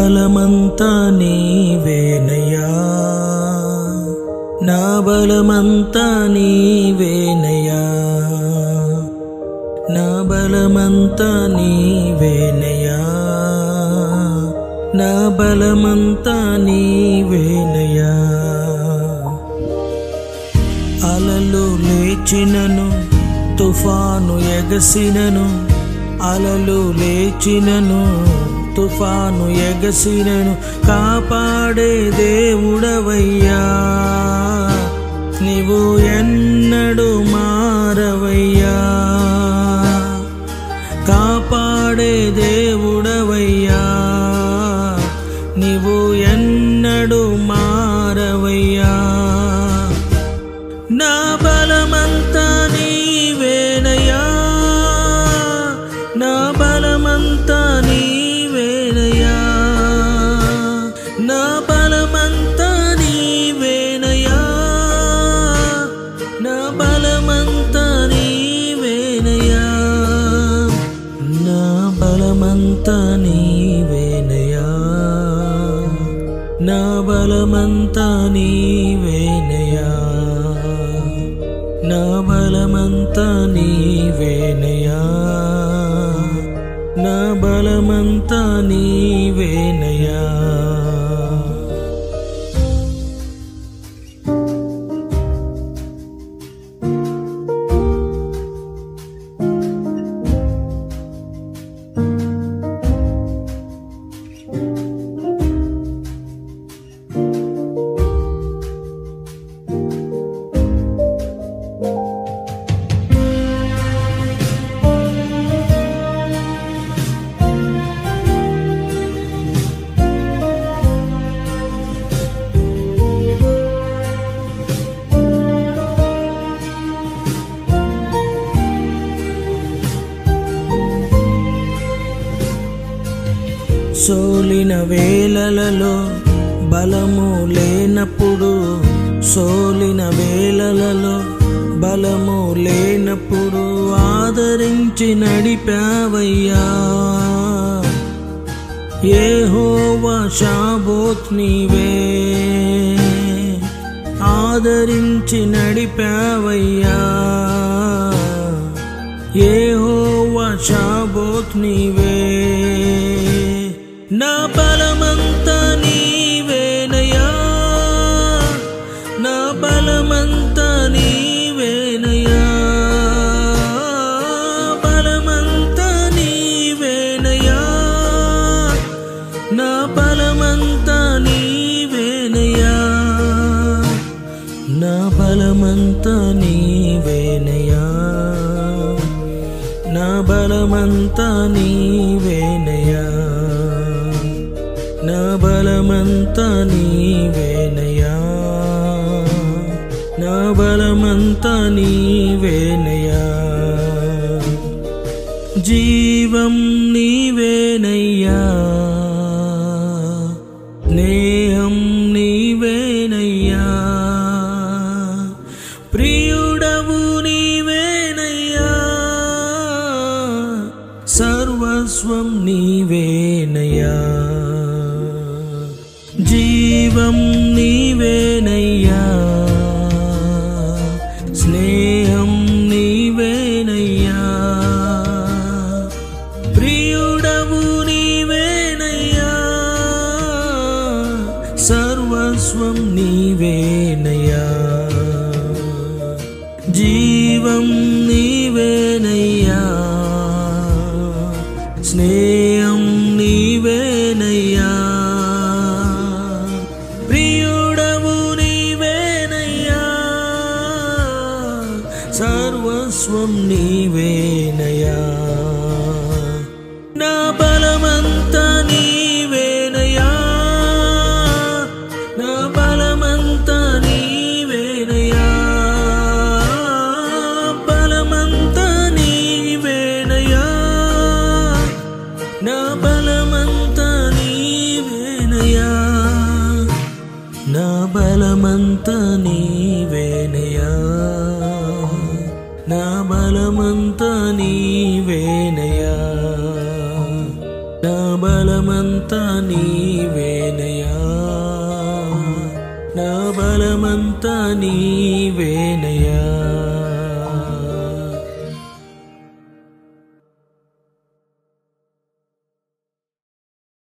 బలమంతా నీవేనయ్యా నా బలమంతా నీవేనయ్యా నా బలమంతా నీవేనయ్యా నా బలమంతా నీవేనయ్యా అలలు లేచినను తుఫాను ఎగసినను అలలు లేచినను తుఫాను ఎగసినను కాపాడే దేవుడవయ్యా నీవు ఎన్నడు మారవయ్యా కాపాడే దేవుడవయ్యా నీవు ఎన్నడు మారవయ్యా నా బలమంతా నీవేనయ్యా నా బలమంతా నీవేనయ్యా నా బలమంతా నీవేనయ్యా నా బలమంతా నీవేనయ్యా నా బలమంతా నీవేనయ్యా నా బలమంతా నీవేనయ్యా నా బలమంతా నీవేనయ్యా నా బలమంతా నీవేనయ్యా సోలిన వేలలలో బలము లేనప్పుడు సోలిన వేలలలో బలము లేనప్పుడు ఆదరించి నడిపావయ్యా ఏహోవా షాబోత్ నీవే ఆదరించి నడిపావయ్యా ఏహోవా షాబోత్ నీవే నా బలమంతా నీవేనయ్యా నా బలమంతా నీవేనయ్యా బలమంతా నీవేనయ్యా నా బలమంతా నీవేనయ్యా నా బలమంతా నీవేనయ్యా నా బలమంతా నీవేనయ్యా నా బలమంతా నీవేనయ్యా నా బలమంతా నీవేనయ్యా జీవం నీవేనయ్యా స్నేహం నీవేనయ్యా ప్రియుడవు నీవేనయ్యా సర్వస్వం నీవేనయ్యా జీవం నీవేనయ్యా స్నేహం నీవేనయ్యా ప్రియుడవు నీవేనయ్యా సర్వస్వం నీవేనయ్యా జీవం నీవేనయ్యా స్నేహం నీవేనయ్యా ప్రియుడవు నీవేనయ్యా సర్వస్వం నీవేనయ్యా నా బలమంతా నీవేనయ్యా నా బలమంతా నీవేనయ్యా బలమంతా నీవేనయ్యా నా బలమంతా నీవేనయ్యా నా బలమంతా నీవేనయ్యా నా బలమంతా నీవేనయ్యా నా బలమంతా నీవేనయా నా బలమంతా నీవేనయా